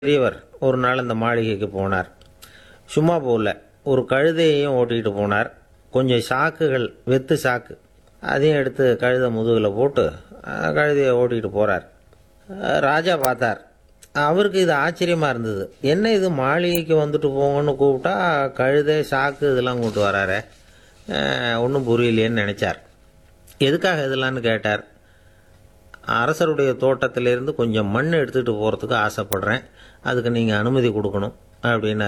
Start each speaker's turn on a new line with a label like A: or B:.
A: பெரியவர் ஒரு நாள் இந்த மாளிகைக்கு போனார் சும்மா போகல ஒரு கழுதையையும் ஓட்டிகிட்டு போனார் கொஞ்சம் சாக்குகள் வெத்து சாக்கு அதையும் எடுத்து கழுதை முதுகில் போட்டு அஹ், கழுதையை ஓட்டிகிட்டு போகிறார் ராஜா பார்த்தார் அவருக்கு இது ஆச்சரியமாக இருந்தது என்ன இது மாளிகைக்கு வந்துட்டு போங்கன்னு கூப்பிட்டா கழுதை சாக்கு இதெல்லாம் கூப்பிட்டு வராரே ஒன்றும் புரியலையேன்னு நினச்சார் எதுக்காக இதெல்லாம்னு கேட்டார் அரசருடைய தோட்டத்திலிருந்து கொஞ்சம் மண் எடுத்துகிட்டு போகிறதுக்கு ஆசைப்படுறேன் அதுக்கு நீங்கள் அனுமதி கொடுக்கணும் அப்படின்னாரு